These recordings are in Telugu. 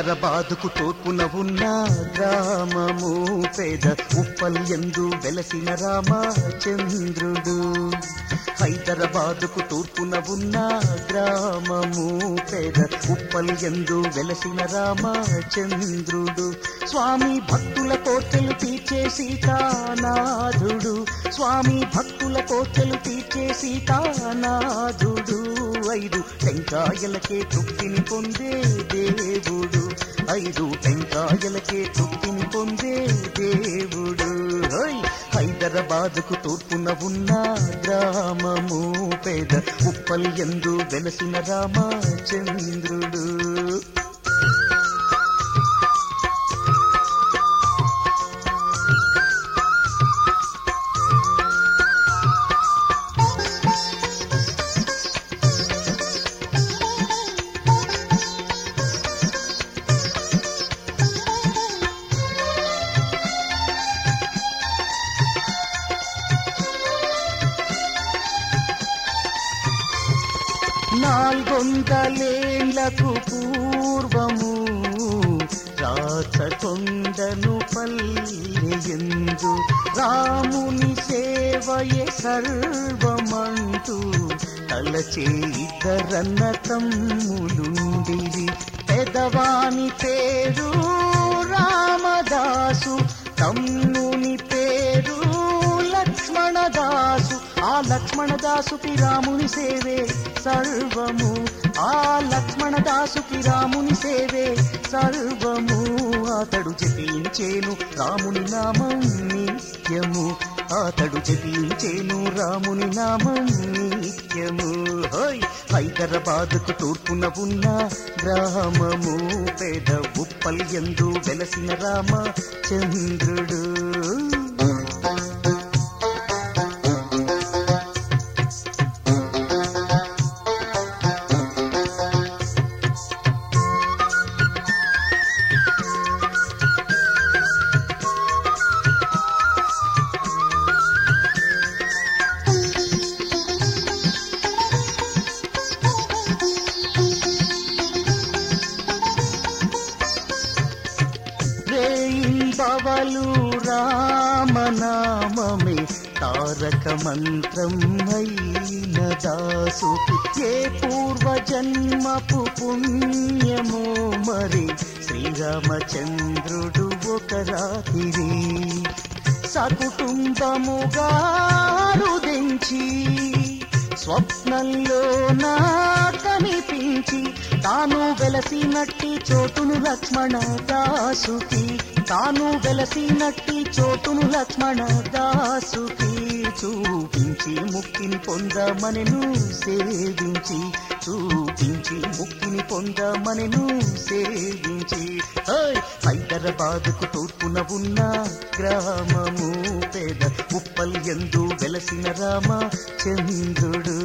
హైదరాబాదుకు తూర్పున ఉన్న గ్రామము పేద ఉప్పల్ ఎందు వెలసిన రామచంద్రుడు హైదరాబాదుకు తూర్పున ఉన్న గ్రామము పేద ఉప్పల్ ఎందు వెలసిన రామచంద్రుడు స్వామి భక్తుల కోర్కెలు తీర్చే సీతానాథుడు స్వామి భక్తుల కోర్కెలు తీర్చే సీతానాథుడు ఐదు టెంకాయలకే తృప్తిని పొందే దేవుడు ఐదు టెంకాయలకే తృప్తిని పొందే దేవుడు ఓయ్! హైదరాబాదుకు తూర్పున ఉన్న గ్రామము పేద ఉప్పల్ ఎందు వెలసిన రామచంద్రుడు నాల్గొందలేండ్లకు పూర్వము రాచకొండను పల్లెయందు రాముని సేవయే సర్వమంటూ తలచే ఇతరన్న తమ్ములుండిరి పెదవాని పేరు రామదాసు తమ్ముని పేరు లక్ష్మణదాసు ఆ లక్ష్మణదాసుకి రాముని సేవే సర్వము ఆ లక్ష్మణదాసుకి రాముని సేవే సర్వము అతడు జపించేను రాముని నామం నిత్యము అతడు జపించేను రాముని నామం నిత్యము హోయ్ హైదరాబాదుకు తూర్పున ఉన్న గ్రామము పేద ఉప్పల్ ఎందు వెలసిన రామ చంద్రుడు రేయింబవలు రామనామమే తారక మంత్రం అయిన దాసు ఏ పూర్వ జన్మపు పుణ్యమో మరి శ్రీరామచంద్రుడు ఒక రాత్రి సకుటుంబముగా రుదించి స్వప్నంలో నా కనిపించి తాను వెలసినట్టి చోటును లక్ష్మణ దాసుకి తాను వెలసినట్టి చోటును లక్ష్మణ దాసుకి చూపించి ముక్తిని పొందమనెను సేవించి చూపించి ముక్తిని పొందమనెను సేవించి హోయ్! హైదరాబాదుకు తూర్పున ఉన్న గ్రామము పేద ఉప్పల్ ఎందు వెలసిన రామ చంద్రుడు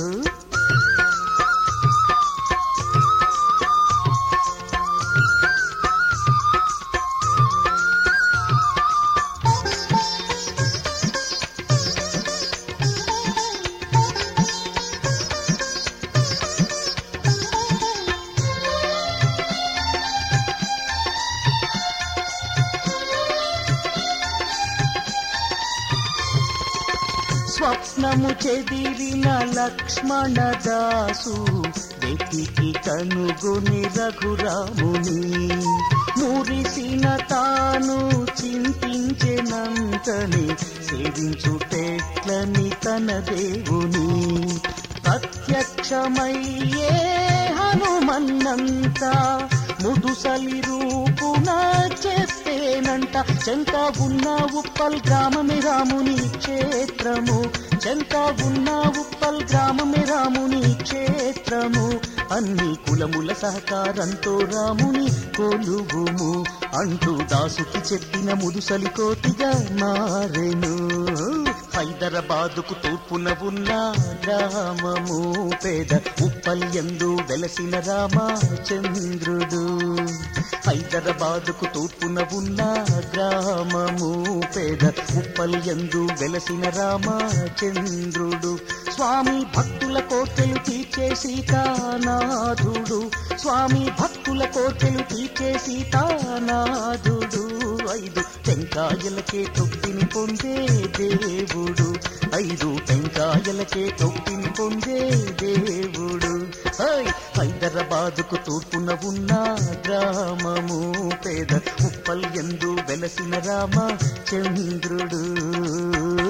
స్వప్నము చెదిరిన లక్ష్మణ దాసు వెతికి కనుగొని రఘురాముని మురిసిన తాను చింతించెనంతని సేవించుటెట్లని తన దేవుని ప్రత్యక్షమయ్యే హనుమన్నంతా ముదుసలి రూపున చెప్పేనంట చెంత ఉన్న ఉప్పల్ గ్రామమే రాముని క్షేత్రము చెంత ఉన్న ఉప్పల్ గ్రామమే రాముని క్షేత్రము అన్ని కులముల సహకారంతో రాముని కొలువుము అంటూ దాసుకి చెప్పిన ముదుసలి కోటిగా మారెను హైదరాబాదుకు తూర్పున ఉన్న గ్రామము పేద ఉప్పల్ ఎందు వెలసిన రామచంద్రుడు హైదరాబాదుకు తూర్పున ఉన్న గ్రామము పేద ఉప్పల్ ఎందు వెలసిన రామచంద్రుడు స్వామి భక్తుల కోర్కెలు తీర్చే సీతానాథుడు స్వామి భక్తుల కోర్కెలు తీర్చే సీతానాథుడు ఐదు టెంకాయలకే తొక్కిని పొందే దేవుడు ఐదు టెంకాయలకే తొక్కిని పొందే దేవుడు హై! హైదరాబాదుకు తూర్పున ఉన్న గ్రామము పేద ఉప్పల్ ఎందు వెలసిన రామ చంద్రుడు